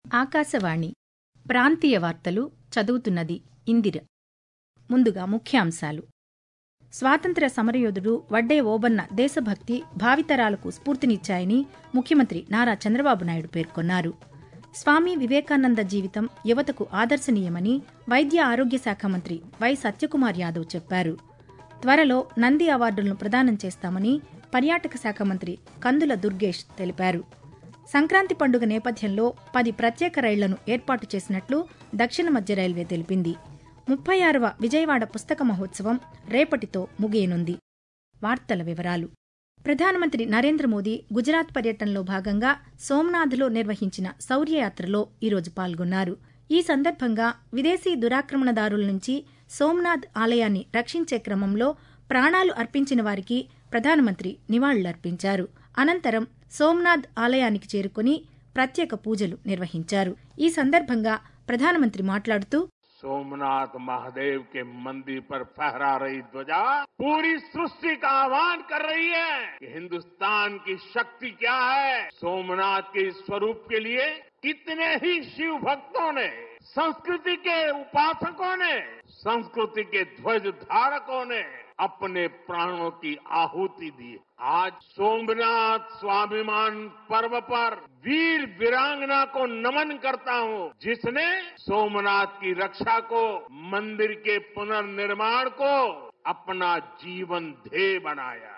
ఆకాశవాణి ప్రాంతీయ వార్తలు చదువుతున్నది ఇందిర ముందుగా ముఖ్యాంశాలు స్వాతంత్ర్య సమరయోధుడు వడ్డే ఓబన్న దేశభక్తి భావితరాలకు స్ఫూర్తినిచ్చాయని ముఖ్యమంత్రి నారా చంద్రబాబు నాయుడు పేర్కొన్నారు స్వామి వివేకానంద జీవితం యువతకు ఆదర్శనీయమని వైద్య ఆరోగ్య శాఖ మంత్రి వై సత్యకుమార్ యాదవ్ చెప్పారు త్వరలో నంది అవార్డులను ప్రదానం చేస్తామని పర్యాటక శాఖ మంత్రి కందుల దుర్గేష్ తెలిపారు సంక్రాంతి పండుగ నేపథ్యంలో పది ప్రత్యేక రైళ్లను ఏర్పాటు చేసినట్లు దక్షిణ మధ్య రైల్వే తెలిపింది ముప్పై ఆరవ విజయవాడ పుస్తక మహోత్సవం రేపటితో ముగియనుంది వార్తల వివరాలు ప్రధానమంత్రి నరేంద్ర మోదీ గుజరాత్ పర్యటనలో భాగంగా సోమనాథ్లో నిర్వహించిన శౌర్యయాత్రలో ఈరోజు పాల్గొన్నారు ఈ సందర్భంగా విదేశీ దురాక్రమణదారుల నుంచి సోమనాథ్ ఆలయాన్ని రక్షించే క్రమంలో ప్రాణాలు అర్పించిన వారికి ప్రధానమంత్రి నివాళులర్పించారు అనంతరం సోమనాథ్ ఆలయానికి చేరుకుని ప్రత్యేక పూజలు నిర్వహించారు ఈ సందర్భంగా ప్రధానమంత్రి మాట్లాడుతూ सोमनाथ महादेव के मंदिर पर फहरा रही ध्वजा पूरी सृष्टि का आह्वान कर रही है कि हिंदुस्तान की शक्ति क्या है सोमनाथ के इस स्वरूप के लिए कितने ही शिव भक्तों ने संस्कृति के उपासकों ने संस्कृति के ध्वज धारकों ने अपने प्राणों की आहुति दी आज सोमनाथ स्वाभिमान पर्व पर वीर वीरांगना को नमन करता हूं जिसने सोमनाथ की रक्षा को मंदिर के पुनर्निर्माण को अपना जीवन ध्येय बनाया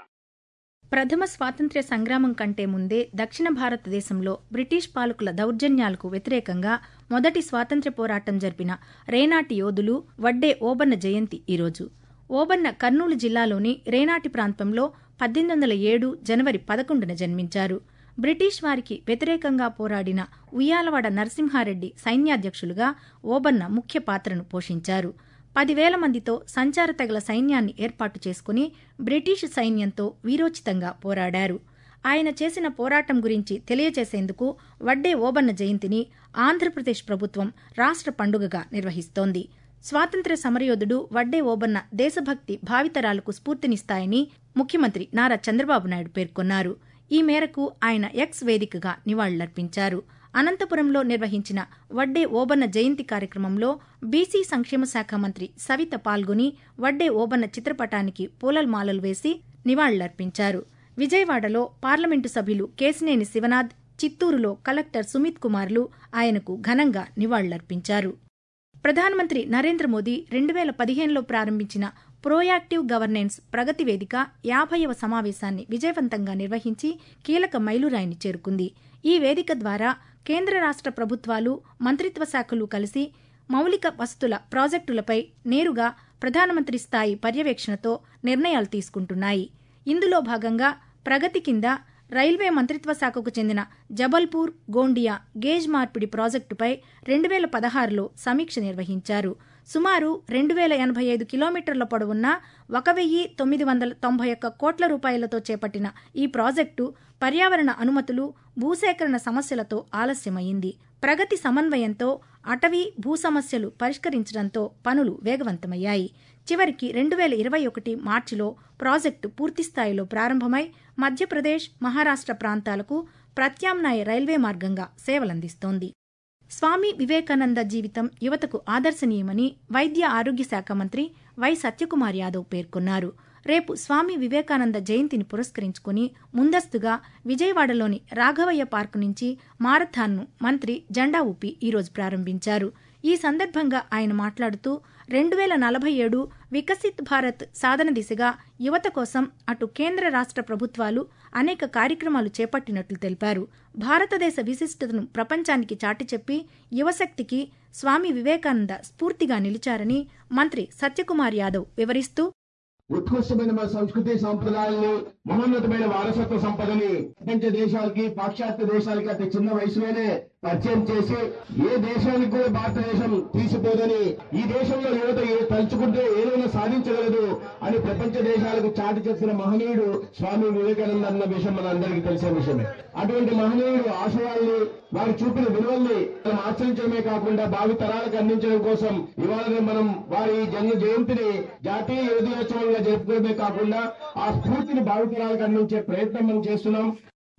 ప్రథమ స్వాతంత్ర్య సంగ్రామం కంటే ముందే దక్షిణ భారతదేశంలో బ్రిటిష్ పాలకుల దౌర్జన్యాలకు వ్యతిరేకంగా మొదటి స్వాతంత్ర్య పోరాటం జరిపిన రేనాటి యోధులు వడ్డే ఓబన్న జయంతి ఈరోజు ఓబన్న కర్నూలు జిల్లాలోని రేనాటి ప్రాంతంలో పద్దెనిమిది వందల ఏడు జనవరి పదకొండున జన్మించారు బ్రిటిష్ వారికి వ్యతిరేకంగా పోరాడిన ఉయ్యాలవాడ నరసింహారెడ్డి సైన్యాధ్యక్షులుగా ఓబన్న ముఖ్య పాత్రను పోషించారు పదివేల మందితో సంచార తెగల సైన్యాన్ని ఏర్పాటు చేసుకుని బ్రిటిష్ సైన్యంతో వీరోచితంగా పోరాడారు ఆయన చేసిన పోరాటం గురించి తెలియచేసేందుకు వడ్డే ఓబన్న జయంతిని ఆంధ్రప్రదేశ్ ప్రభుత్వం రాష్ట్ర పండుగగా నిర్వహిస్తోంది స్వాతంత్ర్య సమరయోధుడు వడ్డే ఓబన్న దేశభక్తి భావితరాలకు స్ఫూర్తినిస్తాయని ముఖ్యమంత్రి నారా చంద్రబాబు నాయుడు పేర్కొన్నారు ఈ మేరకు ఆయన ఎక్స్ వేదికగా నివాళులర్పించారు అనంతపురంలో నిర్వహించిన వడ్డే ఓబన్న జయంతి కార్యక్రమంలో బీసీ సంక్షేమ శాఖ మంత్రి సవిత పాల్గొని వడ్డే ఓబన్న చిత్రపటానికి పూలమాలలు వేసి నివాళులర్పించారు విజయవాడలో పార్లమెంటు సభ్యులు కేసినేని శివనాథ్ చిత్తూరులో కలెక్టర్ సుమిత్ కుమార్లు ఆయనకు ఘనంగా నివాళులర్పించారు ప్రధానమంత్రి నరేంద్ర మోదీ రెండు వేల పదిహేనులో ప్రారంభించిన ప్రోయాక్టివ్ గవర్నెన్స్ ప్రగతి వేదిక యాభైవ సమావేశాన్ని విజయవంతంగా నిర్వహించి కీలక మైలురాయిని చేరుకుంది ఈ వేదిక ద్వారా కేంద్ర రాష్ట్ర ప్రభుత్వాలు మంత్రిత్వ శాఖలు కలిసి మౌలిక వసతుల ప్రాజెక్టులపై నేరుగా ప్రధానమంత్రి స్థాయి పర్యవేక్షణతో నిర్ణయాలు తీసుకుంటున్నాయి ఇందులో భాగంగా ప్రగతి కింద రైల్వే మంత్రిత్వ శాఖకు చెందిన జబల్పూర్ గోండియా గేజ్ మార్పిడి ప్రాజెక్టుపై రెండు వేల పదహారులో సమీక్ష నిర్వహించారు సుమారు రెండు వేల ఎనభై ఐదు కిలోమీటర్ల పొడవున్న ఒక వెయ్యి తొమ్మిది వందల తొంభై ఒక్క కోట్ల రూపాయలతో చేపట్టిన ఈ ప్రాజెక్టు పర్యావరణ అనుమతులు భూసేకరణ సమస్యలతో ఆలస్యమైంది ప్రగతి సమన్వయంతో అటవీ భూ సమస్యలు పరిష్కరించడంతో పనులు వేగవంతమయ్యాయి చివరికి రెండు వేల ఇరవై ఒకటి మార్చిలో ప్రాజెక్టు పూర్తిస్థాయిలో ప్రారంభమై మధ్యప్రదేశ్ మహారాష్ట్ర ప్రాంతాలకు ప్రత్యామ్నాయ రైల్వే మార్గంగా సేవలందిస్తోంది స్వామి వివేకానంద జీవితం యువతకు ఆదర్శనీయమని వైద్య ఆరోగ్య శాఖ మంత్రి వై సత్యకుమార్ యాదవ్ పేర్కొన్నారు రేపు స్వామి వివేకానంద జయంతిని పురస్కరించుకుని ముందస్తుగా విజయవాడలోని రాఘవయ్య పార్కు నుంచి మారథాన్ను మంత్రి జెండా ఊపి ఈరోజు ప్రారంభించారు ఈ సందర్భంగా ఆయన మాట్లాడుతూ రెండు వేల నలభై ఏడు వికసిత్ భారత్ సాధన దిశగా యువత కోసం అటు కేంద్ర రాష్ట్ర ప్రభుత్వాలు అనేక కార్యక్రమాలు చేపట్టినట్లు తెలిపారు భారతదేశ విశిష్టతను ప్రపంచానికి చాటి చెప్పి యువశక్తికి స్వామి వివేకానంద స్ఫూర్తిగా నిలిచారని మంత్రి సత్యకుమార్ యాదవ్ వివరిస్తూ ఉత్కృష్టమైన మన సంస్కృతి సాంప్రదాయాల్ని మహోన్నతమైన వారసత్వ సంపదని ప్రపంచ దేశాలకి పాశ్చాత్య దేశాలకి అతి చిన్న వయసులోనే పరిచయం చేసి ఏ దేశానికి కూడా భారతదేశం తీసిపోదని ఈ దేశంలో యువత ఏ తలుచుకుంటే ఏదైనా సాధించగలదు అని ప్రపంచ దేశాలకు చాటి చెప్పిన మహనీయుడు స్వామి వివేకానంద అన్న విషయం మన అందరికీ తెలిసే విషయమే అటువంటి మహనీయుడు ఆశయాల్ని వారు చూపిన విలువల్ని మనం ఆచరించడమే కాకుండా భావి తరాలకు అందించడం కోసం ఇవాళ మనం వారి జన్మ జయంతిని జాతీయ యువ దినోత్సవంగా జరుపుకోవడమే కాకుండా ఆ స్ఫూర్తిని భావి తరాలకు అందించే ప్రయత్నం మనం చేస్తున్నాం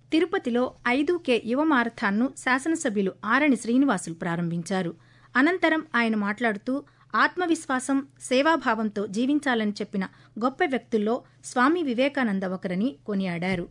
తిరుపతిలో ఐదు కే యువ మారథాన్ను శాసనసభ్యులు ఆరణి శ్రీనివాసులు ప్రారంభించారు అనంతరం ఆయన మాట్లాడుతూ ఆత్మవిశ్వాసం సేవాభావంతో జీవించాలని చెప్పిన గొప్ప వ్యక్తుల్లో స్వామి వివేకానంద ఒకరని కొనియాడారు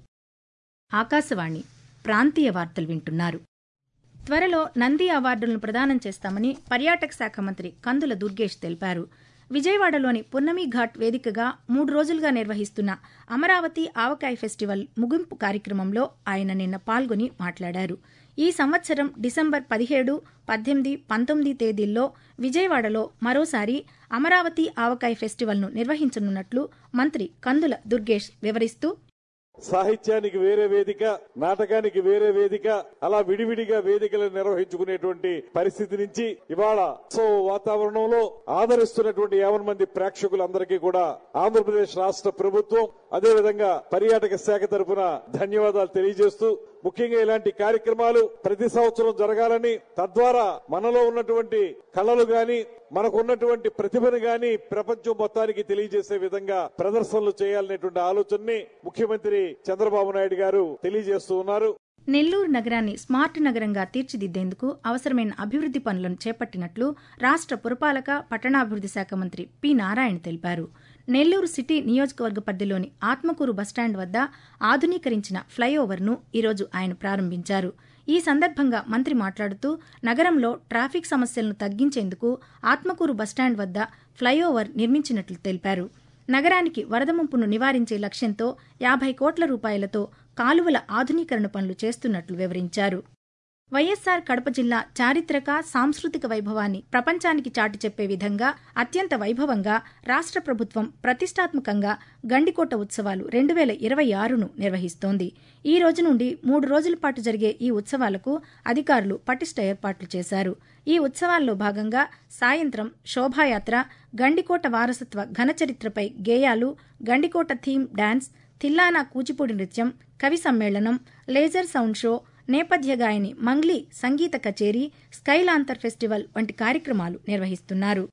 ఆకాశవాణి ప్రాంతీయ వార్తలు వింటున్నారు త్వరలో నంది అవార్డులను ప్రదానం చేస్తామని పర్యాటక శాఖ మంత్రి కందుల దుర్గేష్ తెలిపారు విజయవాడలోని పున్నమి ఘాట్ వేదికగా మూడు రోజులుగా నిర్వహిస్తున్న అమరావతి ఆవకాయ ఫెస్టివల్ ముగింపు కార్యక్రమంలో ఆయన నిన్న పాల్గొని మాట్లాడారు ఈ సంవత్సరం డిసెంబర్ పదిహేడు పద్దెనిమిది పంతొమ్మిది తేదీల్లో విజయవాడలో మరోసారి అమరావతి ఆవకాయ ఫెస్టివల్ను నిర్వహించనున్నట్లు మంత్రి కందుల దుర్గేష్ వివరిస్తూ సాహిత్యానికి వేరే వేదిక నాటకానికి వేరే వేదిక అలా విడివిడిగా వేదికలు నిర్వహించుకునేటువంటి పరిస్థితి నుంచి ఇవాళ ఉత్సవ వాతావరణంలో ఆదరిస్తున్నటువంటి యావన్ మంది ప్రేక్షకులందరికీ కూడా ఆంధ్రప్రదేశ్ రాష్ట్ర ప్రభుత్వం అదేవిధంగా పర్యాటక శాఖ తరఫున ధన్యవాదాలు తెలియజేస్తూ ముఖ్యంగా ఇలాంటి కార్యక్రమాలు ప్రతి సంవత్సరం జరగాలని తద్వారా మనలో ఉన్నటువంటి కళలు గాని మనకున్నటువంటి ప్రతిభను గాని ప్రపంచం మొత్తానికి తెలియజేసే విధంగా ప్రదర్శనలు చేయాలనేటువంటి ఆలోచనని ముఖ్యమంత్రి చంద్రబాబు నాయుడు గారు తెలియజేస్తూ ఉన్నారు నెల్లూరు నగరాన్ని స్మార్ట్ నగరంగా తీర్చిదిద్దేందుకు అవసరమైన అభివృద్ది పనులను చేపట్టినట్లు రాష్ట్ర పురపాలక పట్టణాభివృద్ది శాఖ మంత్రి పి నారాయణ తెలిపారు నెల్లూరు సిటీ నియోజకవర్గ పరిధిలోని ఆత్మకూరు బస్టాండ్ వద్ద ఆధునీకరించిన ఫ్లైఓవర్ను ఈరోజు ఆయన ప్రారంభించారు ఈ సందర్భంగా మంత్రి మాట్లాడుతూ నగరంలో ట్రాఫిక్ సమస్యలను తగ్గించేందుకు ఆత్మకూరు బస్టాండ్ వద్ద ఫ్లైఓవర్ నిర్మించినట్లు తెలిపారు నగరానికి వరద ముంపును నివారించే లక్ష్యంతో యాభై కోట్ల రూపాయలతో కాలువల ఆధునీకరణ పనులు చేస్తున్నట్లు వివరించారు వైఎస్సార్ కడప జిల్లా చారిత్రక సాంస్కృతిక వైభవాన్ని ప్రపంచానికి చాటి చెప్పే విధంగా అత్యంత వైభవంగా రాష్ట్ర ప్రభుత్వం ప్రతిష్టాత్మకంగా గండికోట ఉత్సవాలు రెండు వేల ఇరవై ఆరును నిర్వహిస్తోంది ఈ రోజు నుండి మూడు రోజుల పాటు జరిగే ఈ ఉత్సవాలకు అధికారులు పటిష్ట ఏర్పాట్లు చేశారు ఈ ఉత్సవాల్లో భాగంగా సాయంత్రం శోభాయాత్ర గండికోట వారసత్వ ఘనచరిత్రపై గేయాలు గండికోట థీమ్ డాన్స్ తిల్లానా కూచిపూడి నృత్యం కవి సమ్మేళనం లేజర్ సౌండ్ షో నేపథ్య గాయని మంగ్లీ సంగీత కచేరీ స్కైలాంతర్ ఫెస్టివల్ వంటి కార్యక్రమాలు నిర్వహిస్తున్నారు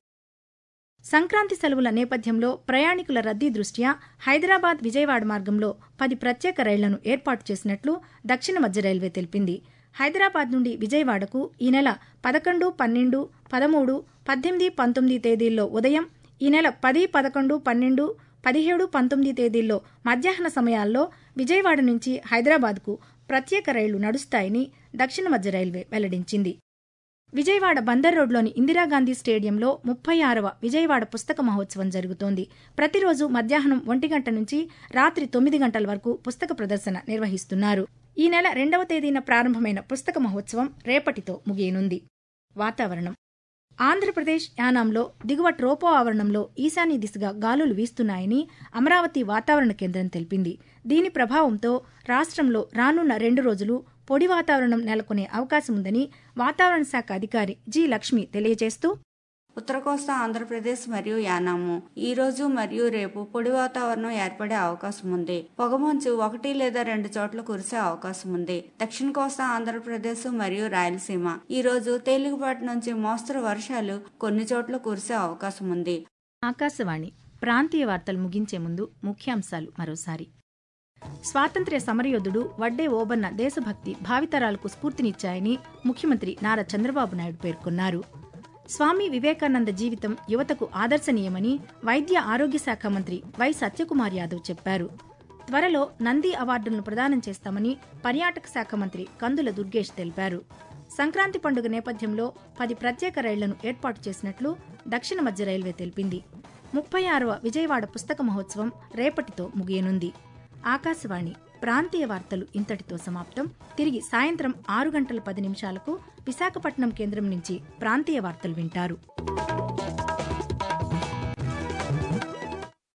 సంక్రాంతి సెలవుల నేపథ్యంలో ప్రయాణికుల రద్దీ దృష్ట్యా హైదరాబాద్ విజయవాడ మార్గంలో పది ప్రత్యేక రైళ్లను ఏర్పాటు చేసినట్లు దక్షిణ మధ్య రైల్వే తెలిపింది హైదరాబాద్ నుండి విజయవాడకు ఈ నెల పదకొండు పన్నెండు పదమూడు పద్దెనిమిది పంతొమ్మిది తేదీల్లో ఉదయం ఈ నెల పది పదకొండు పన్నెండు పదిహేడు పంతొమ్మిది తేదీల్లో మధ్యాహ్న సమయాల్లో విజయవాడ నుంచి హైదరాబాద్కు ప్రత్యేక రైళ్లు నడుస్తాయని దక్షిణ మధ్య రైల్వే వెల్లడించింది విజయవాడ బందర్ రోడ్లోని ఇందిరాగాంధీ స్టేడియంలో ముప్పై ఆరవ విజయవాడ పుస్తక మహోత్సవం జరుగుతోంది ప్రతిరోజు మధ్యాహ్నం ఒంటి గంట నుంచి రాత్రి తొమ్మిది గంటల వరకు పుస్తక ప్రదర్శన నిర్వహిస్తున్నారు ఈ నెల రెండవ తేదీన ప్రారంభమైన పుస్తక మహోత్సవం రేపటితో ముగియనుంది వాతావరణం ఆంధ్రప్రదేశ్ యానాంలో దిగువ ట్రోపో ఆవరణంలో ఈశాన్య దిశగా గాలులు వీస్తున్నాయని అమరావతి వాతావరణ కేంద్రం తెలిపింది దీని ప్రభావంతో రాష్ట్రంలో రానున్న రెండు రోజులు పొడి వాతావరణం నెలకొనే అవకాశం ఉందని వాతావరణ శాఖ అధికారి జి లక్ష్మి తెలియజేస్తూ ఉత్తర కోస్తా ఆంధ్రప్రదేశ్ మరియు యానాము ఈ రోజు మరియు రేపు పొడి వాతావరణం ఏర్పడే అవకాశం ఉంది పొగమంచు ఒకటి లేదా రెండు చోట్ల కురిసే అవకాశం ఉంది దక్షిణ కోస్తా ఆంధ్రప్రదేశ్ మరియు రాయలసీమ ఈ రోజు తేలికపాటి నుంచి మోస్తరు వర్షాలు కొన్ని చోట్ల కురిసే అవకాశం ఉంది ఆకాశవాణి ప్రాంతీయ వార్తలు ముగించే ముందు ముఖ్యాంశాలు మరోసారి స్వాతంత్ర్య సమరయోధుడు వడ్డే ఓబన్న దేశభక్తి భావితరాలకు స్ఫూర్తినిచ్చాయని ముఖ్యమంత్రి నారా చంద్రబాబు నాయుడు పేర్కొన్నారు స్వామి వివేకానంద జీవితం యువతకు ఆదర్శనీయమని వైద్య ఆరోగ్య శాఖ మంత్రి వై సత్యకుమార్ యాదవ్ చెప్పారు త్వరలో నంది అవార్డులను ప్రదానం చేస్తామని పర్యాటక శాఖ మంత్రి కందుల దుర్గేష్ తెలిపారు సంక్రాంతి పండుగ నేపథ్యంలో పది ప్రత్యేక రైళ్లను ఏర్పాటు చేసినట్లు దక్షిణ మధ్య రైల్వే తెలిపింది ముప్పై ఆరవ విజయవాడ పుస్తక మహోత్సవం రేపటితో ముగియనుంది ఆకాశవాణి ప్రాంతీయ వార్తలు ఇంతటితో సమాప్తం తిరిగి సాయంత్రం ఆరు గంటల పది నిమిషాలకు విశాఖపట్నం కేంద్రం నుంచి ప్రాంతీయ వార్తలు వింటారు